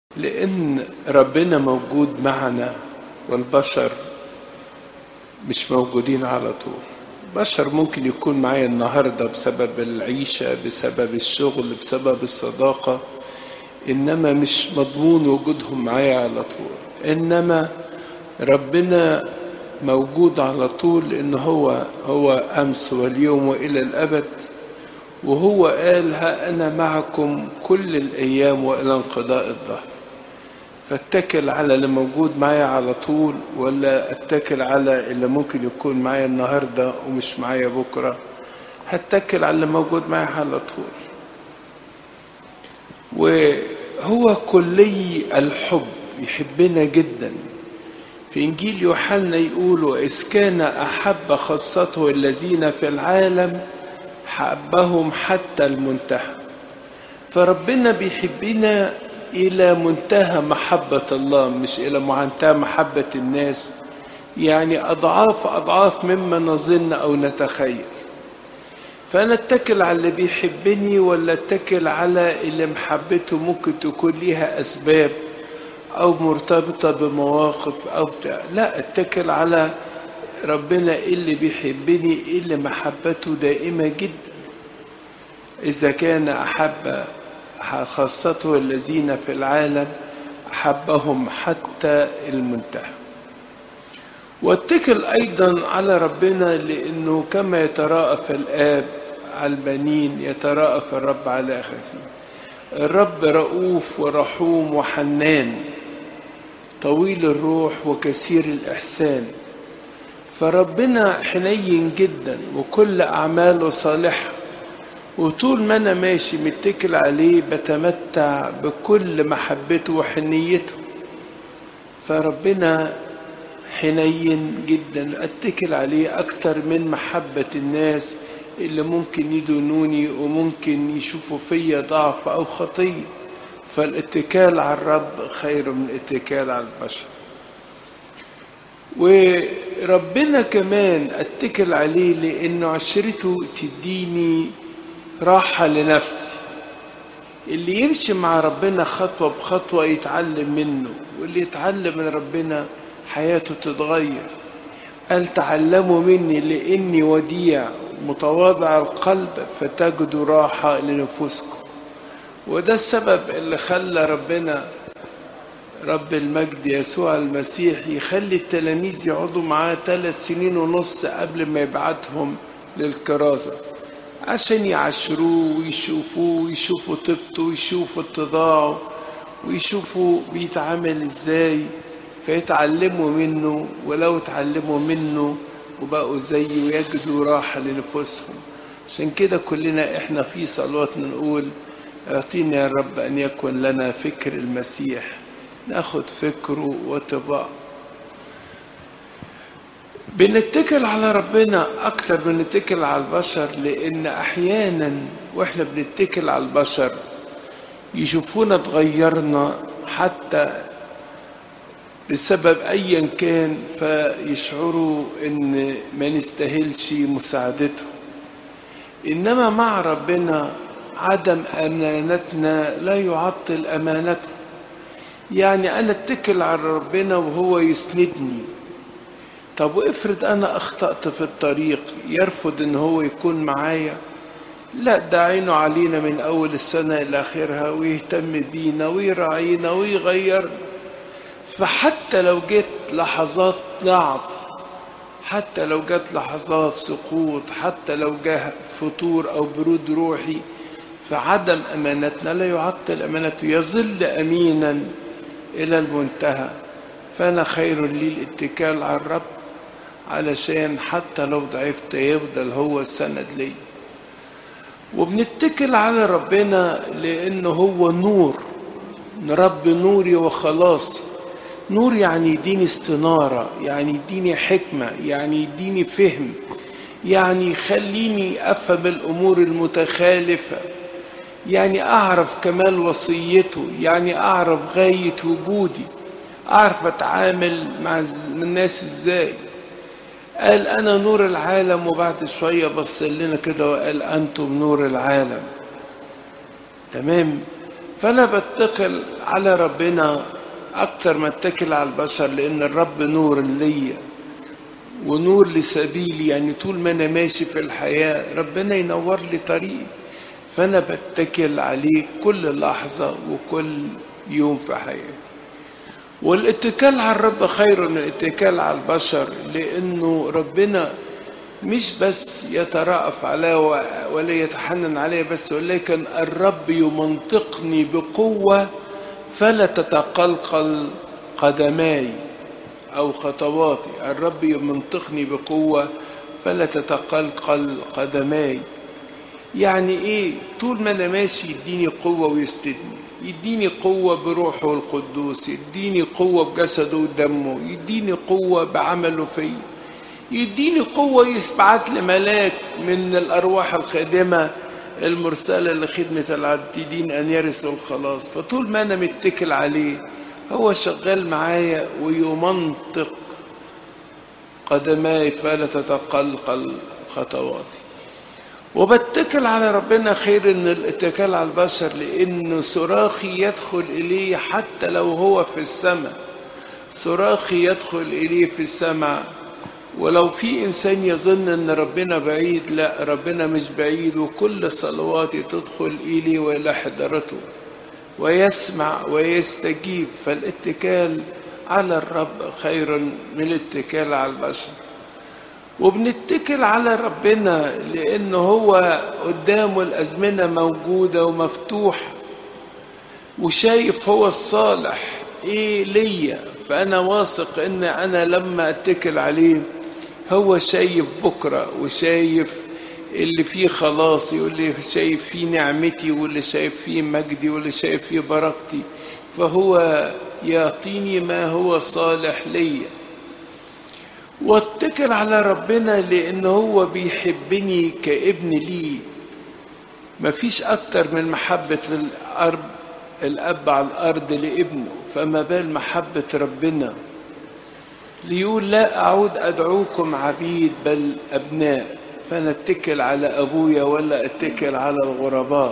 لأن ربنا موجود معنا والبشر مش موجودين على طول بشر ممكن يكون معايا النهارده بسبب العيشة بسبب الشغل بسبب الصداقة إنما مش مضمون وجودهم معايا على طول إنما ربنا موجود على طول لأن هو هو أمس واليوم وإلى الأبد وهو قال ها أنا معكم كل الأيام وإلى انقضاء الظهر فاتكل على اللي موجود معايا على طول ولا اتكل على اللي ممكن يكون معايا النهارده ومش معايا بكره هتكل على اللي موجود معايا على طول وهو كلي الحب يحبنا جدا في انجيل يوحنا يقول اذ كان احب خاصته الذين في العالم حبهم حتى المنتهى فربنا بيحبنا إلى منتهى محبة الله مش إلى منتهى محبة الناس يعني أضعاف أضعاف مما نظن أو نتخيل فأنا أتكل على اللي بيحبني ولا أتكل على اللي محبته ممكن تكون ليها أسباب أو مرتبطة بمواقف أو بتاع لا أتكل على ربنا اللي بيحبني اللي محبته دائمة جدا إذا كان أحب خاصته الذين في العالم أحبهم حتى المنتهى واتكل أيضا على ربنا لأنه كما يتراءف الآب على البنين يتراءف الرب على أخيه الرب رؤوف ورحوم وحنان طويل الروح وكثير الإحسان فربنا حنين جدا وكل أعماله صالحة وطول ما انا ماشي متكل عليه بتمتع بكل محبته وحنيته فربنا حنين جدا اتكل عليه اكتر من محبة الناس اللي ممكن يدونوني وممكن يشوفوا فيا ضعف او خطية فالاتكال على الرب خير من الاتكال على البشر وربنا كمان اتكل عليه لانه عشرته تديني راحة لنفسي اللي يمشي مع ربنا خطوة بخطوة يتعلم منه واللي يتعلم من ربنا حياته تتغير قال تعلموا مني لإني وديع متواضع القلب فتجدوا راحة لنفوسكم وده السبب اللي خلى ربنا رب المجد يسوع المسيح يخلي التلاميذ يقعدوا معاه ثلاث سنين ونص قبل ما يبعتهم للكرازة عشان يعشروه ويشوفوه ويشوفوا طيبته ويشوفوا اتضاعه ويشوفوا بيتعامل ازاي فيتعلموا منه ولو اتعلموا منه وبقوا زيه ويجدوا راحة لنفوسهم عشان كده كلنا احنا في صلواتنا نقول اعطينا يا رب ان يكن لنا فكر المسيح ناخد فكره وطباعه بنتكل على ربنا اكتر من نتكل على البشر لان احيانا واحنا بنتكل على البشر يشوفونا اتغيرنا حتى بسبب ايا كان فيشعروا ان ما نستاهلش مساعدته انما مع ربنا عدم امانتنا لا يعطل امانته يعني انا اتكل على ربنا وهو يسندني طب وافرض انا اخطأت في الطريق يرفض ان هو يكون معايا لا ده عينه علينا من اول السنة الى اخرها ويهتم بينا ويراعينا ويغيرنا فحتى لو جت لحظات ضعف حتى لو جت لحظات سقوط حتى لو جه فتور او برود روحي فعدم امانتنا لا يعطل امانته يظل امينا الى المنتهى فانا خير لي الاتكال على الرب علشان حتى لو ضعفت يفضل هو السند لي وبنتكل على ربنا لانه هو نور رب نوري وخلاصي نور يعني يديني استنارة يعني يديني حكمة يعني يديني فهم يعني يخليني أفهم الأمور المتخالفة يعني أعرف كمال وصيته يعني أعرف غاية وجودي أعرف أتعامل مع الناس إزاي قال أنا نور العالم وبعد شوية بص لنا كده وقال أنتم نور العالم تمام فانا بتكل على ربنا اكتر ما اتكل على البشر لان الرب نور ليا ونور لسبيلي يعني طول ما انا ماشي في الحياه ربنا ينور لي طريقي فانا بتكل عليه كل لحظه وكل يوم في حياتي والاتكال على الرب خير من الاتكال على البشر لانه ربنا مش بس يترأف عليا ولا يتحنن عليا بس ولكن الرب يمنطقني بقوة فلا تتقلقل قدماي أو خطواتي الرب يمنطقني بقوة فلا تتقلقل قدماي يعني ايه طول ما انا ماشي يديني قوة ويستدني يديني قوة بروحه القدوس يديني قوة بجسده ودمه يديني قوة بعمله فيا يديني قوة يبعت لي ملاك من الأرواح الخادمة المرسلة لخدمة العابدين أن يرثوا الخلاص فطول ما أنا متكل عليه هو شغال معايا ويمنطق قدماي فلا تتقلقل خطواتي وبتكل على ربنا خير من الاتكال على البشر لأن صراخي يدخل إليه حتى لو هو في السماء صراخي يدخل إليه في السماء ولو في إنسان يظن أن ربنا بعيد لا ربنا مش بعيد وكل صلواتي تدخل إليه وإلى حضرته ويسمع ويستجيب فالاتكال على الرب خير من الاتكال على البشر وبنتكل على ربنا لأنه هو قدامه الأزمنة موجودة ومفتوحة وشايف هو الصالح إيه ليا فأنا واثق إن أنا لما أتكل عليه هو شايف بكرة وشايف اللي فيه خلاصي واللي شايف فيه نعمتي واللي شايف فيه مجدي واللي شايف فيه بركتي فهو يعطيني ما هو صالح ليا واتكل على ربنا لان هو بيحبني كابن ليه مفيش اكتر من محبة الارض الاب على الارض لابنه فما بال محبة ربنا ليقول لا اعود ادعوكم عبيد بل ابناء فانا اتكل على ابويا ولا اتكل على الغرباء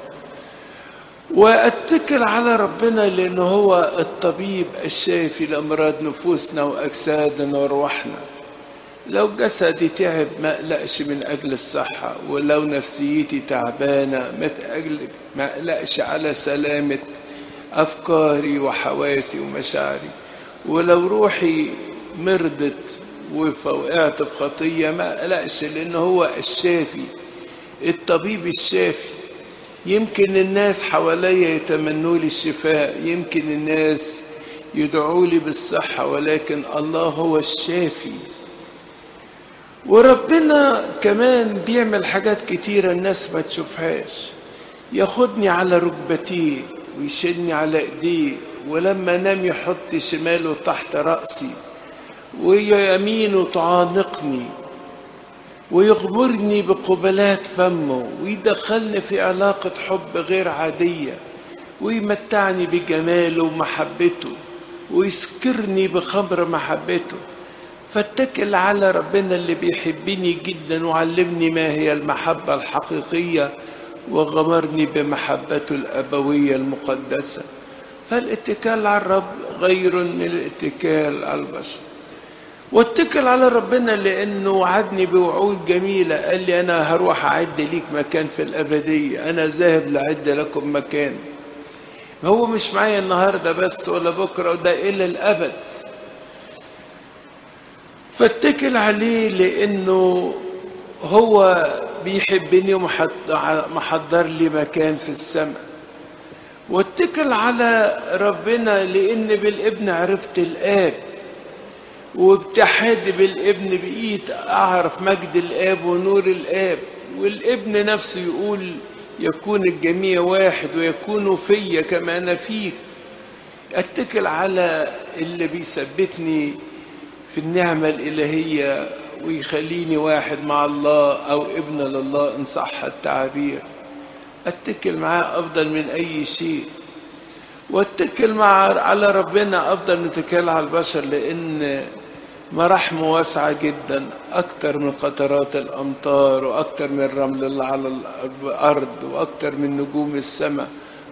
واتكل على ربنا لانه هو الطبيب الشافي لامراض نفوسنا واجسادنا وارواحنا لو جسدي تعب ما اقلقش من اجل الصحه ولو نفسيتي تعبانه ما ما اقلقش على سلامه افكاري وحواسي ومشاعري ولو روحي مرضت ووقعت في خطيه ما اقلقش لانه هو الشافي الطبيب الشافي يمكن الناس حواليا يتمنوا لي الشفاء يمكن الناس يدعوا لي بالصحة ولكن الله هو الشافي وربنا كمان بيعمل حاجات كتيرة الناس ما تشوفهاش ياخدني على ركبتيه ويشيلني على ايديه ولما نام يحط شماله تحت رأسي ويمينه تعانقني ويغمرني بقبلات فمه ويدخلني في علاقة حب غير عادية ويمتعني بجماله ومحبته ويسكرني بخمر محبته فاتكل على ربنا اللي بيحبني جدا وعلمني ما هي المحبة الحقيقية وغمرني بمحبته الأبوية المقدسة فالاتكال على الرب غير من الاتكال على البشر واتكل على ربنا لانه وعدني بوعود جميله قال لي انا هروح اعد ليك مكان في الابديه انا ذاهب لاعد لكم مكان هو مش معايا النهارده بس ولا بكره وده الى الابد فاتكل عليه لانه هو بيحبني ومحضر لي مكان في السماء واتكل على ربنا لان بالابن عرفت الاب وابتحاد بالابن بقيت اعرف مجد الاب ونور الاب والابن نفسه يقول يكون الجميع واحد ويكون فيا كما انا فيك اتكل على اللي بيثبتني في النعمة الإلهية ويخليني واحد مع الله أو ابن لله إن صح التعبير اتكل معاه أفضل من أي شيء واتكل مع على ربنا أفضل من اتكال على البشر لأن مراحمه واسعة جدا أكتر من قطرات الأمطار وأكتر من الرمل اللي على الأرض وأكتر من نجوم السماء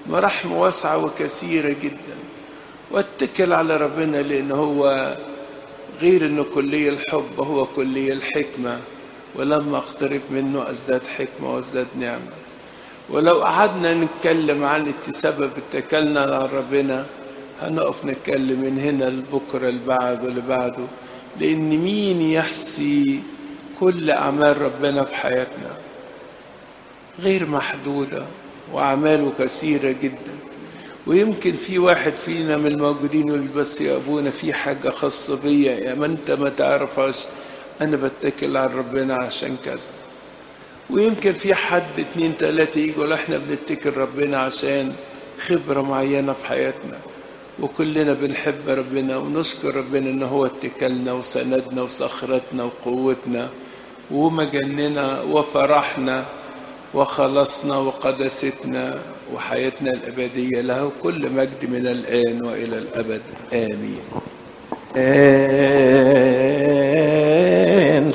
مراحمه واسعة وكثيرة جدا واتكل على ربنا لأن هو غير أنه كلي الحب هو كلي الحكمة ولما اقترب منه أزداد حكمة وازداد نعمة ولو قعدنا نتكلم عن سبب اتكلنا على ربنا هنقف نتكلم من هنا لبكرة لبعد ولبعده لأن مين يحصي كل أعمال ربنا في حياتنا غير محدودة وأعماله كثيرة جدا ويمكن في واحد فينا من الموجودين يقول بس يا أبونا في حاجة خاصة بيا يا ما أنت ما تعرفهاش أنا بتكل على ربنا عشان كذا ويمكن في حد اتنين تلاتة يقول احنا بنتكل ربنا عشان خبرة معينة في حياتنا وكلنا بنحب ربنا ونشكر ربنا ان هو اتكلنا وسندنا وصخرتنا وقوتنا ومجننا وفرحنا وخلصنا وقدستنا وحياتنا الأبدية له كل مجد من الآن وإلى الأبد آمين